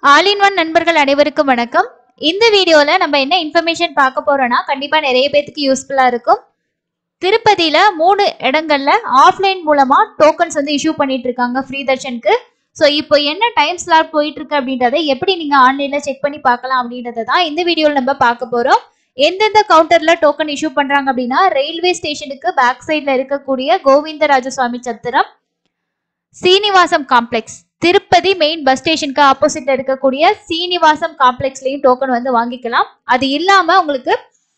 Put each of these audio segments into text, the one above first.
all in one நண்பர்கள் அனைவருக்கும் வணக்கம் இந்த வீடியோல நம்ம என்ன இன்ஃபர்மேஷன் பார்க்க போறோம்னா கண்டிப்பா நிறைய பேத்துக்கு யூஸ்ஃபுல்லா இருக்கும் திருப்பதியில மூணு இடங்கள்ல ஆஃப்லைன் மூலமா டோக்கன்ஸ் வந்து இஷ்யூ பண்ணிட்டு இருக்காங்க ஃப்ரீ தர்ஷனுக்கு ஸோ இப்போ என்ன டைம் ஸ்லாட் போயிட்டு இருக்கு அப்படின்றத எப்படி நீங்க ஆன்லைன்ல செக் பண்ணி பார்க்கலாம் அப்படின்றத தான் இந்த வீடியோல நம்ம பார்க்க போறோம் எந்தெந்த கவுண்டர்ல டோக்கன் இஷ்யூ பண்றாங்க அப்படின்னா ரயில்வே ஸ்டேஷனுக்கு பேக் சைட்ல இருக்கக்கூடிய Govindarajaswamy Chatram Srinivasam complex Tirupati main bus ஸ்டேஷனுக்கு ஆப்போசிட்ல இருக்கக்கூடிய சீனிவாசம் காம்ப்ளெக்ஸ்லயும் டோக்கன் வந்து வாங்கிக்கலாம் அது இல்லாம உங்களுக்கு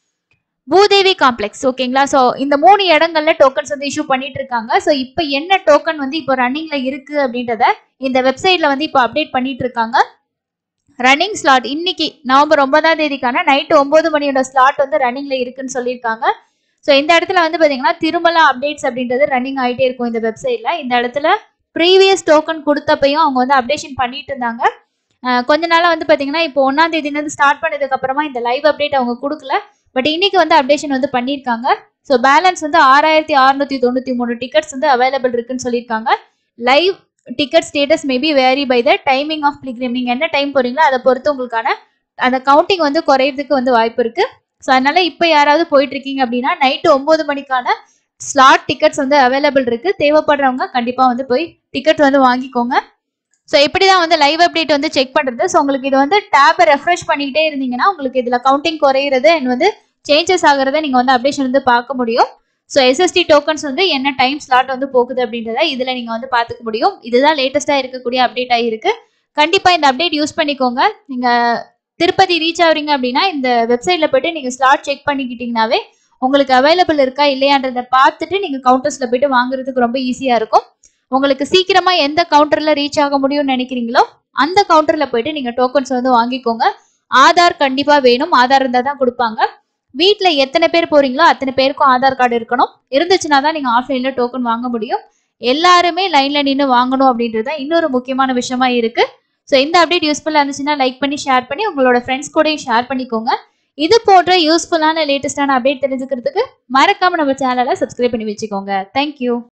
பூதேவி காம்ப்ளெக்ஸ் ஓகேங்களா ஸோ இந்த மூணு இடங்கள்ல டோக்கன்ஸ் வந்து இஷ்யூ பண்ணிட்டு இருக்காங்க ஸோ இப்போ என்ன டோக்கன் வந்து இப்போ ரன்னிங்ல இருக்கு அப்படின்றத இந்த வெப்சைட்ல வந்து இப்போ அப்டேட் பண்ணிட்டு இருக்காங்க ரன்னிங் ஸ்லாட் இன்னைக்கு நவம்பர் ஒன்பதாம் தேதிக்கான நைட்டு ஒன்பது மணியோட ஸ்லாட் வந்து ரன்னிங்ல இருக்குன்னு சொல்லியிருக்காங்க ஸோ இந்த இடத்துல வந்து பாத்தீங்கன்னா திருமலா அப்டேட்ஸ் அப்படின்றது ரன்னிங் ஆகிட்டே இருக்கும் இந்த வெப்சைட்ல இந்த இடத்துல ப்ரீவியஸ் டோக்கன் கொடுத்தப்பையும் அவங்க வந்து அப்டேஷன் பண்ணிட்டு இருந்தாங்க அஹ் கொஞ்ச நாளா வந்து பாத்தீங்கன்னா இப்போ ஒன்னாம் தேதியிலேருந்து ஸ்டார்ட் பண்ணதுக்கு அப்புறமா இந்த லைவ் அப்டேட் அவங்க கொடுக்கல பட் இன்னைக்கு வந்து அப்டேஷன் வந்து பண்ணியிருக்காங்க ஸோ பேலன்ஸ் வந்து ஆறாயிரத்தி அறுநூத்தி தொண்ணூத்தி மூணு டிக்கெட்ஸ் வந்து அவைலபிள் இருக்குன்னு சொல்லியிருக்காங்க live ticket status maybe vary by the timing of pilgrim நீங்க என்ன டைம் போறீங்களோ அதை பொறுத்து உங்களுக்கான அந்த கவுண்டிங் வந்து குறையறதுக்கு வந்து வாய்ப்பு இருக்கு ஸோ அதனால இப்போ யாராவது போயிட்டு இருக்கீங்க அப்படின்னா நைட்டு ஒன்பது மணிக்கான ஸ்லாட் டிக்கெட்ஸ் வந்து அவைலபிள் இருக்கு தேவைப்படுறவங்க கண்டிப்பா வந்து போய் டிக்கெட் வந்து வாங்கிக்கோங்க ஸோ இப்படி தான் வந்து லைவ் அப்டேட் வந்து செக் பண்ணுறது ஸோ உங்களுக்கு இது வந்து டேப்பை ரெஃப்ரெஷ் பண்ணிக்கிட்டே இருந்தீங்கன்னா உங்களுக்கு இதில் கவுண்டிங் குறையிறது அண்ட் வந்து சேஞ்சஸ் ஆகுறத நீங்கள் வந்து அப்டேஷன் வந்து பார்க்க முடியும் ஸோ எஸ்எஸ்டி டோக்கன்ஸ் வந்து என்ன டைம் ஸ்லாட் வந்து போகுது அப்படின்றத இதில் நீங்கள் வந்து பார்த்துக்க முடியும் இதுதான் லேட்டஸ்ட்டாக இருக்கக்கூடிய அப்டேட் ஆகிருக்கு கண்டிப்பாக இந்த அப்டேட் யூஸ் பண்ணிக்கோங்க நீங்கள் திருப்பதி ரீச் ஆகுறீங்க அப்படின்னா இந்த வெப்சைட்டில் போயிட்டு நீங்கள் ஸ்லாட் செக் பண்ணிக்கிட்டீங்கன்னாவே உங்களுக்கு அவைலபிள் இருக்கா இல்லையான்றதை பார்த்துட்டு நீங்கள் கவுண்டர்ஸில் போயிட்டு வாங்குறதுக்கு ரொம்ப ஈஸியாக இருக்கும் உங்களுக்கு சீக்கிரமா எந்த கவுண்டர்ல ரீச் ஆக முடியும்னு நினைக்கிறீங்களோ அந்த கவுண்டர்ல போயிட்டு நீங்க டோக்கன்ஸ் வந்து வாங்கிக்கோங்க ஆதார் கண்டிப்பா வேணும் ஆதார் இருந்தா தான் கொடுப்பாங்க வீட்ல எத்தனை பேர் போறீங்களோ அத்தனை பேருக்கும் ஆதார் கார்டு இருக்கணும் இருந்துச்சுன்னா தான் நீங்க ஆஃப்லைன்ல டோக்கன் வாங்க முடியும் எல்லாருமே லைன்ல நின்று வாங்கணும் அப்படின்றது தான் இன்னொரு முக்கியமான விஷயமா இருக்கு ஸோ இந்த அப்டேட் யூஸ்ஃபுல்லா இருந்துச்சுன்னா லைக் பண்ணி ஷேர் பண்ணி உங்களோட ஃப்ரெண்ட்ஸ் கூடயும் ஷேர் பண்ணிக்கோங்க இது போன்ற யூஸ்ஃபுல்லான லேட்டஸ்டான அப்டேட் தெரிஞ்சுக்கிறதுக்கு மறக்காம நம்ம சேனலை சப்ஸ்கிரைப் பண்ணி வச்சுக்கோங்க தேங்க்யூ